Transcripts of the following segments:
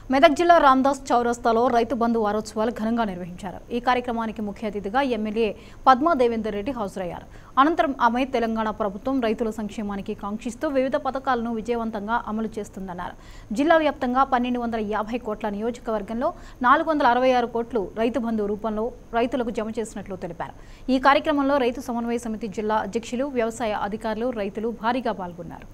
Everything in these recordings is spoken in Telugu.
మెదక్ జిల్లా రామ్దాస్ చౌరస్తాలో రైతు బంధు వారోత్సవాలు ఘనంగా నిర్వహించారు ఈ కార్యక్రమానికి ముఖ్య అతిథిగా ఎమ్మెల్యే పద్మా దేవేందర్ రెడ్డి హాజరయ్యారు అనంతరం ఆమె తెలంగాణ ప్రభుత్వం రైతుల సంక్షేమానికి కాంక్షిస్తూ వివిధ పథకాలను విజయవంతంగా అమలు చేస్తుందన్నారు జిల్లా వ్యాప్తంగా పన్నెండు వందల యాభై కోట్ల నియోజకవర్గంలో నాలుగు వందల అరవై ఆరు కోట్లు రైతు బంధు రూపంలో రైతులకు జమ చేసినట్లు తెలిపారు ఈ కార్యక్రమంలో రైతు సమన్వయ సమితి జిల్లా అధ్యక్షులు వ్యవసాయ అధికారులు రైతులు భారీగా పాల్గొన్నారు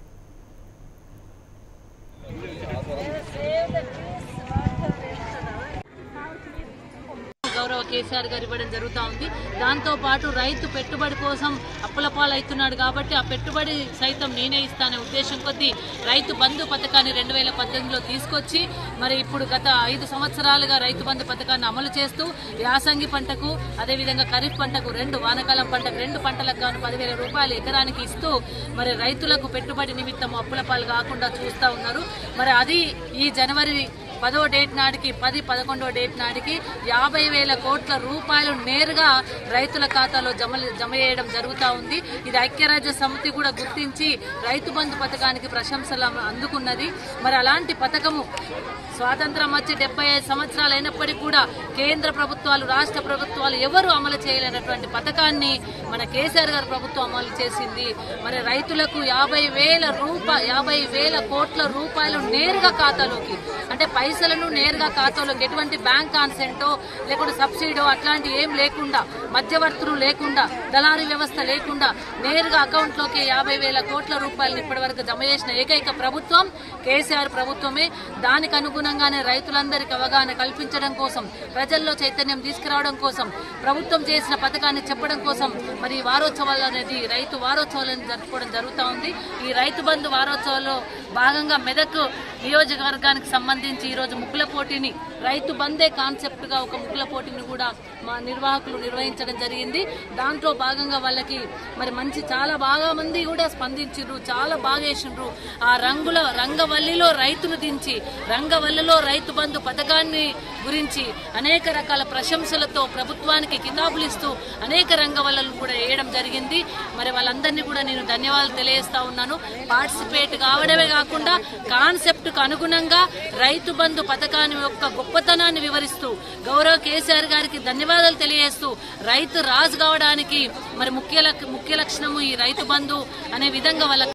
గౌరవ కేసీఆర్ గారు ఇవ్వడం జరుగుతూ ఉంది దాంతో పాటు రైతు పెట్టుబడి కోసం అప్పుల పాలవుతున్నాడు కాబట్టి ఆ పెట్టుబడి సైతం నేనే ఇస్తానే ఉద్దేశం కొద్దీ రైతు బంధు పథకాన్ని రెండు వేల పద్దెనిమిదిలో తీసుకొచ్చి మరి ఇప్పుడు గత ఐదు సంవత్సరాలుగా రైతు బంధు పథకాన్ని అమలు చేస్తూ యాసంగి పంటకు అదేవిధంగా ఖరీఫ్ పంటకు రెండు వానకాలం పంటకు రెండు పంటలకు గాను పదివేల రూపాయలు ఎకరానికి ఇస్తూ మరి రైతులకు పెట్టుబడి నిమిత్తం అప్పుల పాలు కాకుండా చూస్తూ ఉన్నారు మరి అది ఈ జనవరి పదో డేట్ నాటికి పది పదకొండో డేట్ నాటికి యాభై వేల కోట్ల రూపాయలు నేరుగా రైతుల ఖాతాలో జమ జమ చేయడం జరుగుతూ ఉంది ఇది ఐక్యరాజ్య సమితి కూడా గుర్తించి రైతు బంధు పథకానికి ప్రశంసలు అమ- అందుకున్నది మరి అలాంటి పథకము స్వాతంత్రం వచ్చి డెబ్బై ఐదు సంవత్సరాలు అయినప్పటికీ కూడా కేంద్ర ప్రభుత్వాలు రాష్ట్ర ప్రభుత్వాలు ఎవరు అమలు చేయలేనటువంటి పథకాన్ని మన కేసీఆర్ గారు ప్రభుత్వం అమలు చేసింది మరి రైతులకు యాభై వేల రూప యాభై వేల కోట్ల రూపాయలు నేరుగా ఖాతాలోకి అంటే పైసలను నేరుగా ఖాతాలోకి ఎటువంటి బ్యాంక్ కాన్సెంటో లేకుంటే సబ్సిడో అట్లాంటి ఏం లేకుండా మధ్యవర్తులు లేకుండా దళారీ వ్యవస్థ లేకుండా నేరుగా అకౌంట్లోకి యాభై వేల కోట్ల రూపాయలను ఇప్పటివరకు జమ చేసిన ఏకైక ప్రభుత్వం కేసీఆర్ ప్రభుత్వమే దానికి అనుగుణంగానే రైతులందరికీ అవగాహన కల్పించడం కోసం ప్రజల్లో చైతన్యం తీసుకురావడం కోసం ప్రభుత్వం చేసిన పథకాన్ని చెప్పడం కోసం మరి ఈ వారోత్సవాలు అనేది రైతు వారోత్సవాలను జరుపుకోవడం జరుగుతూ ఉంది ఈ రైతు బంధు వారోత్సవాల్లో భాగంగా మెదక్ నియోజకవర్గానికి సంబంధించి ఈరోజు ముగ్గుల పోటీని రైతు బందే కాన్సెప్ట్ గా ఒక ముగ్గుల పోటీని కూడా మా నిర్వాహకులు నిర్వహించడం జరిగింది దాంట్లో భాగంగా వాళ్ళకి మరి మంచి చాలా బాగా మంది కూడా స్పందించారు చాలా బాగా వేసిండ్రు ఆ రంగుల రంగవల్లిలో రైతును దించి రంగవల్లిలో రైతు బంధు పథకాన్ని గురించి అనేక రకాల ప్రశంసలతో ప్రభుత్వానికి కితాబులు ఇస్తూ అనేక రంగవల్లను కూడా వేయడం జరిగింది మరి వాళ్ళందరినీ కూడా నేను ధన్యవాదాలు తెలియజేస్తా ఉన్నాను పార్టిసిపేట్ కావడమే కాకుండా కాన్సెప్ట్ కు అనుగుణంగా రైతు బంధు పథకాన్ని యొక్క గొప్పతనాన్ని వివరిస్తూ గౌరవ కేసీఆర్ గారికి ధన్యవాదాలు తెలియజేస్తూ రైతు రాజు కావడానికి మరి ముఖ్య లక్- ముఖ్య లక్షణము ఈ రైతు బంధు అనే విధంగా వాళ్ళ